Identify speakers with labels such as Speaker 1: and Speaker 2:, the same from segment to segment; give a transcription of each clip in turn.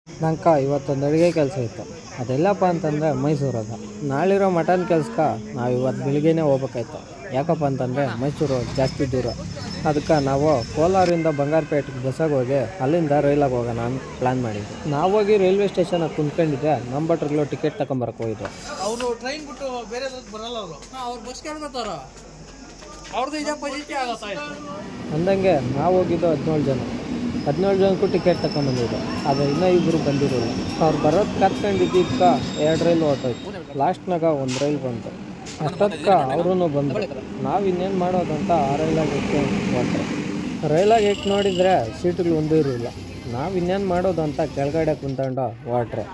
Speaker 1: ನಂಗೆ ಇವತ್ತೊಂದು ಅಡುಗೆ ಕೆಲಸ ಇತ್ತು ಅದೆಲ್ಲಪ್ಪ ಅಂತಂದರೆ ಮೈಸೂರದ ನಾಳಿರೋ ಮಟನ್ ಕೆಲ್ಸಕ್ಕೆ ನಾವು ಇವತ್ತು ಬೆಳಿಗ್ಗೆನೇ ಹೋಗ್ಬೇಕಾಯ್ತು ಯಾಕಪ್ಪ ಅಂತಂದರೆ ಮೈಸೂರು ಜಾಸ್ತಿ ದೂರ ಅದಕ್ಕೆ ನಾವು ಕೋಲಾರಿಂದ ಬಂಗಾರಪೇಟೆಗೆ ಬಸ್ಸಾಗಿ ಹೋಗಿ ಅಲ್ಲಿಂದ ರೈಲಾಗಿ ಹೋಗೋಣ ಅಂತ ಪ್ಲ್ಯಾನ್ ಮಾಡಿದ್ವಿ ನಾವು ಹೋಗಿ ರೈಲ್ವೆ ಸ್ಟೇಷನಾಗ ಕುಂತ್ಕೊಂಡಿದ್ದೆ ನಮ್ಮ ಭಟ್ರುಗಳು ಟಿಕೆಟ್ ತಗೊಂಬರಕ್ಕೆ ಹೋಗಿದ್ವು
Speaker 2: ಅವರು ಟ್ರೈನ್ ಬಿಟ್ಟು ಬೇರೆ ಬರಲ್ಲ ಅವರು ಅವ್ರು ಬಸ್ ಕೇಳ್ಕೊತಾರ ಅವ್ರದ್ದು ಇದೇ ಪಜಿಟಿ ಆಗತ್ತಾ
Speaker 1: ಅಂದಂಗೆ ನಾವು ಹೋಗಿದ್ದು ಹದಿನೇಳು ಜನ ಹದಿನೇಳು ಜನಕ್ಕೂ ಟಿಕೆಟ್ ತಗೊಂಬಂದಿದ್ದು ಆದರೆ ಇನ್ನೂ ಇಬ್ಬರು ಬಂದಿರಲಿಲ್ಲ ಅವ್ರು ಬರೋದು ಕರ್ಕೊಂಡಿದ್ದಕ್ಕೆ ಎರಡು ರೈಲ್ ಹೊರ್ಟೋಯ್ತು ಲಾಸ್ಟ್ನಾಗ ಒಂದು ರೈಲ್ ಬಂತು ಅಷ್ಟೊತ್ತಕ್ಕೆ ಅವರೂ ಬಂದರು ನಾವು ಇನ್ನೇನು ಮಾಡೋದಂತ ಆ ರೈಲಾಗಿ ಎತ್ಕೊಂಡು ಹೊರಟ್ರೆ ರೈಲಾಗಿ ಎಟ್ಟು ನೋಡಿದರೆ ಸೀಟುಗಳು ಒಂದೂ ಇರಲಿಲ್ಲ ನಾವು ಇನ್ನೇನು ಮಾಡೋದು ಅಂತ ಕೆಳಗಡೆ ಕುಂತ್ಕೊಂಡು ಹೊರಟ್ರೆ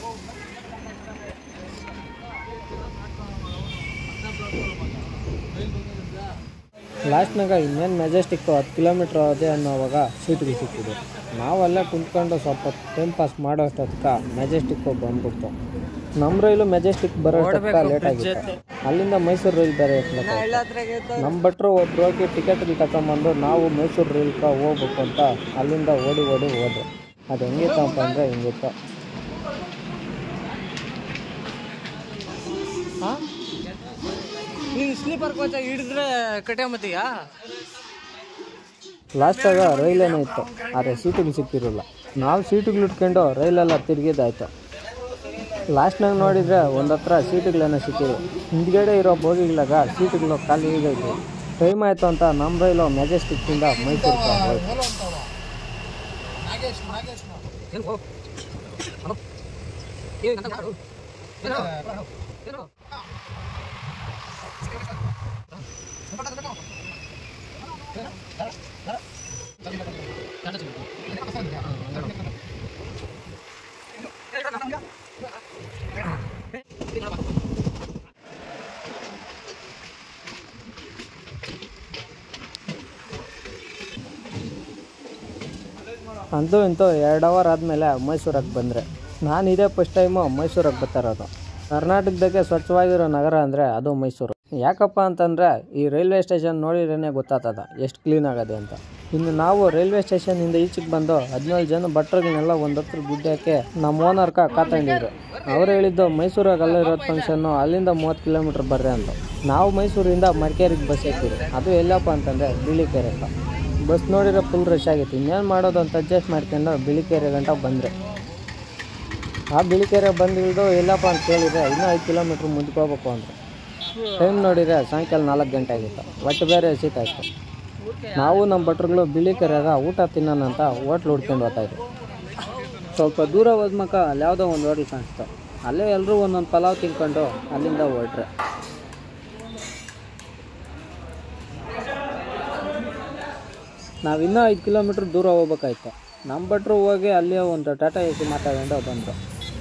Speaker 1: ಲಾಸ್ಟ್ನಾಗ ಇನ್ನೇನು ಮೆಜೆಸ್ಟಿಕ್ಕು ಹತ್ತು ಕಿಲೋಮೀಟ್ರ್ ಅದೇ ಅನ್ನೋವಾಗ ಸೀಟ್ಗೆ ಸಿಕ್ಕಿದೆ ನಾವೆಲ್ಲ ಕುಂತ್ಕೊಂಡು ಸ್ವಲ್ಪ ಟೈಮ್ ಪಾಸ್ ಮಾಡೋ ಅಷ್ಟೊತ್ತಕ್ಕೆ ಮೆಜೆಸ್ಟಿಕ್ಕು ಬಂದ್ಬಿಡ್ತು ನಮ್ಮ ರೈಲು ಮೆಜೆಸ್ಟಿಕ್ ಬರೋ ಅಷ್ಟೊತ್ತಕ್ಕೆ ಲೇಟ್ ಆಗಿತ್ತು ಅಲ್ಲಿಂದ ಮೈಸೂರು ರೈಲ್ ಬೇರೆ ಎತ್ಬೇಕಾಯ್ತು ನಮ್ಮ ಭಟ್ರು ಒಬ್ರು ಹೋಗಿ ಟಿಕೆಟ್ಗಳು ತಗೊಂಬಂದು ನಾವು ಮೈಸೂರು ರೈಲ್ಗೆ ಹೋಗ್ಬೇಕು ಅಂತ ಅಲ್ಲಿಂದ ಓಡಿ ಓಡಿ ಹೋದ್ರು ಅದು ಹೆಂಗಿತ್ತಪ್ಪ ಅಂದರೆ ಹಿಂಗಿತ್ತು
Speaker 2: ನೀನು ಸ್ಲೀಪರ್ ಕೋಚ್ ಆಗಿ ಹಿಡಿದ್ರೆ ಕಟ್ಯಾಮತಿಯಾ
Speaker 1: ಲಾಸ್ಟಾಗ ರೈಲೇನೋ ಇತ್ತು ಆದರೆ ಸೀಟುಗಳು ಸಿಕ್ಕಿರಲಿಲ್ಲ ನಾವು ಸೀಟುಗಳು ಇಟ್ಕೊಂಡು ರೈಲೆಲ್ಲ ತಿರುಗಿದಾಯ್ತು ಲಾಸ್ಟ್ನಾಗ ನೋಡಿದರೆ ಒಂದು ಹತ್ರ ಸೀಟುಗಳೇನೋ ಸಿಕ್ಕಿದ್ವು ಹಿಂದ್ಗಡೆ ಇರೋ ಬೋಗಿಗಳಾಗ ಸೀಟುಗಳು ಖಾಲಿ ಈಗಿದ್ವು ಟೈಮ್ ಆಯಿತು ಅಂತ ನಮ್ಮ ರೈಲು ಮೆಜೆಸ್ಟಿಕ್ಕಿಂದ ಮೈಸೂರಿಗೆ ಹೋಯ್ತು
Speaker 2: ನಾಗೇಶ್ ನಾಗೇಶ್
Speaker 1: ಅಂತೂ ಇಂತೂ ಎರಡು ಅವರ್ ಆದಮೇಲೆ ಮೈಸೂರಿಗೆ ಬಂದರೆ ನಾನು ಇದೇ ಫಸ್ಟ್ ಟೈಮು ಮೈಸೂರಿಗೆ ಬರ್ತಾ ಇರೋದು ಕರ್ನಾಟಕದಾಗೆ ಸ್ವಚ್ಛವಾಗಿರೋ ನಗರ ಅಂದರೆ ಅದು ಮೈಸೂರು ಯಾಕಪ್ಪ ಅಂತಂದರೆ ಈ ರೈಲ್ವೆ ಸ್ಟೇಷನ್ ನೋಡಿದ್ರೇ ಗೊತ್ತಾಗ್ತದ ಎಷ್ಟು ಕ್ಲೀನ್ ಆಗದೆ ಅಂತ ಇನ್ನು ನಾವು ರೈಲ್ವೆ ಸ್ಟೇಷನಿಂದ ಈಚೆಗೆ ಬಂದು ಹದಿನೇಳು ಜನ ಭಟ್ರುಗಳನ್ನೆಲ್ಲ ಒಂದು ಹತ್ರ ಗುಡ್ಡಕ್ಕೆ ನಮ್ಮ ಓನರ್ಕ ಕಾತಂಡಿದ್ರು ಅವ್ರು ಹೇಳಿದ್ದು ಮೈಸೂರಾಗ ಅಲ್ಲಿರೋದು ಫಂಕ್ಷನ್ನು ಅಲ್ಲಿಂದ ಮೂವತ್ತು ಕಿಲೋಮೀಟ್ರ್ ಬರ್ರಿ ಅಂತ ನಾವು ಮೈಸೂರಿಂದ ಮಡಿಕೇರಿಗೆ ಬಸ್ ಹಾಕಿದ್ವಿ ಅದು ಎಲ್ಲಪ್ಪ ಅಂತಂದರೆ ಬಿಳಿಕೆರೆ ಅಂತ ಬಸ್ ನೋಡಿದ್ರೆ ಫುಲ್ ರಶ್ ಆಗಿತ್ತು ಇನ್ನೇನು ಮಾಡೋದು ಅಂತ ಅಡ್ಜಸ್ಟ್ ಮಾಡ್ಕೊಂಡು ಬಿಳಿಕೆರೆ ಗಂಟ ಬಂದರೆ ಆ ಬಿಳಿಕೆರೆ ಬಂದು ಇಳಿದು ಎಲ್ಲಪ್ಪ ಅಂತ ಕೇಳಿದ್ರೆ ಇನ್ನೂ ಐದು ಕಿಲೋಮೀಟ್ರ್ ಮುಂದಕ್ಕೆ ಹೋಗ್ಬೇಕು ಅಂದರೆ ಟೈಮ್ ನೋಡಿದರೆ ಸಾಯಂಕಾಲ ನಾಲ್ಕು ಗಂಟೆ ಆಗಿತ್ತು ಒಟ್ಟು ಬೇರೆ ಹಸಿತಾಯಿತ್ತು ನಾವು ನಮ್ಮ ಭಟ್ರುಗಳು ಬಿಳಿಕೆರೆಗ ಊಟ ತಿನ್ನೋಣ ಅಂತ ಹೋಟ್ಲ್ ಹುಡ್ಕೊಂಡು ಹೋಗ್ತಾಯಿದ್ವಿ ಸ್ವಲ್ಪ ದೂರ ಹೋದ್ಮಕ ಅಲ್ಲಿ ಯಾವುದೋ ಒಂದು ಹೋಟ್ಲ್ ಕಾಣಿಸ್ತು ಅಲ್ಲೇ ಎಲ್ಲರೂ ಒಂದೊಂದು ಪಲಾವ್ ತಿನ್ಕೊಂಡು ಅಲ್ಲಿಂದ ಹೊರಟ್ರೆ ನಾವು ಇನ್ನೂ ಐದು ಕಿಲೋಮೀಟ್ರ್ ದೂರ ಹೋಗ್ಬೇಕಾಯ್ತು ನಮ್ಮ ಭಟ್ರು ಹೋಗಿ ಅಲ್ಲಿ ಒಂದು ಟಾಟಾ ಎ ಸಿ ಮಾತಾಡ್ಕೊಂಡು ಬಂದರು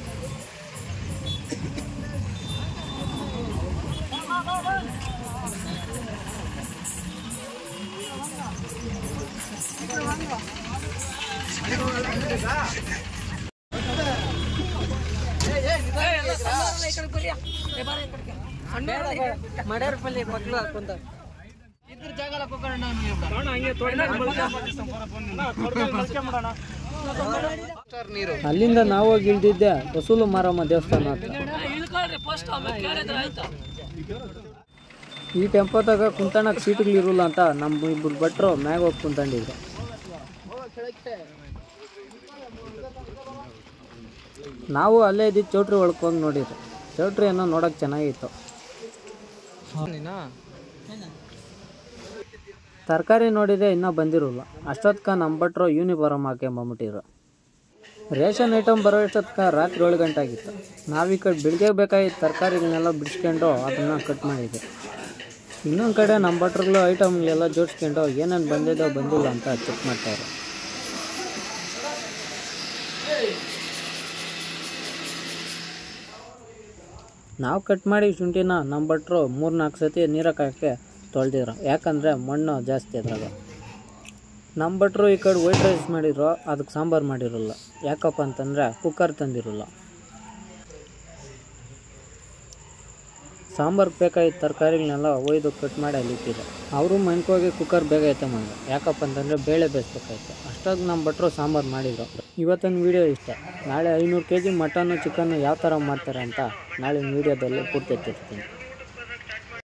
Speaker 1: ಮಡ್ಯಾರ ಪಲ್ಲಿ ಮಕ್ಕಳು ಹಾಕೊಂತ
Speaker 2: ಇದ್ರ ಜಾಗ ಕುಕ್ಕಣ್ಣ ಹಂಗೆ ನೀರು
Speaker 1: ಅಲ್ಲಿಂದ ನಾವು ಹೋಗಿ ಇಳ್ದಿದ್ದೆ ವಸೂಲು ಮಾರಮ್ಮ ದೇವಸ್ಥಾನ ಹತ್ರ ಈ ಟೆಂಪೋದಾಗ ಕುಂತಣಕ್ಕೆ ಸೀಟುಗಳು ಇರಲ್ಲ ಅಂತ ನಮ್ಮ ಇಬ್ಬರು ಭಟ್ರು ಮ್ಯಾಗ ಹೋಗಿ ಕುಂತಂಡಿದ್ರು ನಾವು ಅಲ್ಲೇ ಇದ್ದಿದ್ದು ಚೌಟ್ರಿ ಒಳಗೆ ಹೋಗಿ ನೋಡಿದ್ರು ಚೌಟ್ರಿ ಏನೋ ನೋಡೋಕೆ ಚೆನ್ನಾಗಿತ್ತು ತರಕಾರಿ ನೋಡಿದ್ರೆ ಇನ್ನೂ ಬಂದಿರಲ್ಲ ಅಷ್ಟೊತ್ಕ ನಮ್ಮ ಭಟ್ರು ಯೂನಿಫಾರ್ಮ್ ಹಾಕ್ಕೊಂಬಂಬಿಟ್ಟಿದ್ರು ರೇಷನ್ ಐಟಮ್ ಬರೋ ಅಷ್ಟೊತ್ಕ ರಾತ್ರಿ ಏಳು ಗಂಟೆ ಆಗಿತ್ತು ನಾವು ಈ ಕಡೆ ಬೆಳಿಗ್ಗೆ ಬೇಕಾಗಿದ್ದ ತರಕಾರಿಗಳನ್ನೆಲ್ಲ ಬಿಡಿಸ್ಕೊಂಡು ಅದನ್ನು ಕಟ್ ಮಾಡಿದ್ದೆ ಇನ್ನೊಂದು ಕಡೆ ನಮ್ಮ ಭಟ್ರುಗಳು ಐಟಮ್ಗಳೆಲ್ಲ ಜೋಡಿಸ್ಕೊಂಡು ಏನೇನು ಬಂದಿದ್ದೋ ಬಂದಿಲ್ಲ ಅಂತ ಚೆಕ್ ಮಾಡ್ತಾರೆ ನಾವು ಕಟ್ ಮಾಡಿ ಶುಂಠಿನ ನಮ್ಮ ಭಟ್ರು ಮೂರು ನಾಲ್ಕು ಸತಿ ನೀರಕ್ಕೆ ಹಾಕಿ ತೊಳೆದಿದ್ರು ಯಾಕಂದರೆ ಮಣ್ಣು ಜಾಸ್ತಿ ಅದ್ರಾಗ ನಮ್ಮ ಭಟ್ರು ಈ ಕಡೆ ವೈಟ್ ರೈಸ್ ಮಾಡಿದ್ರು ಅದಕ್ಕೆ ಸಾಂಬಾರು ಮಾಡಿರಲ್ಲ ಯಾಕಪ್ಪ ಅಂತಂದರೆ ಕುಕ್ಕರ್ ತಂದಿರಲ್ಲ ಸಾಂಬಾರ್ಗೆ ಬೇಕಾಗಿದ್ದ ತರಕಾರಿಗಳನ್ನೆಲ್ಲ ಒಯ್ದು ಕಟ್ ಮಾಡಿ ಅಲ್ಲಿ ಇಟ್ಟಿದ್ದೆ ಅವರು ಮನ್ಕೋಗಿ ಕುಕ್ಕರ್ ಬೇಗ ಐತೆ ಮಾಡಿದೆ ಯಾಕಪ್ಪ ಅಂತಂದರೆ ಬೇಳೆ ಬೇಯಿಸ್ಬೇಕಾಯ್ತು ಅಷ್ಟಾಗಿ ನಮ್ಮ ಭಟ್ರು ಸಾಂಬಾರು ಮಾಡಿದ್ರು ಇವತ್ತಿನ ವೀಡಿಯೋ ಇಷ್ಟ ನಾಳೆ ಐನೂರು ಕೆ ಜಿ ಮಟನ್ನು ಚಿಕನ್ನು ಯಾವ ಥರ ಮಾಡ್ತಾರೆ ಅಂತ ನಾಳಿನ ವೀಡಿಯೋದಲ್ಲಿ ಪೂರ್ತಿ ಎತ್ತಿರ್ತೀನಿ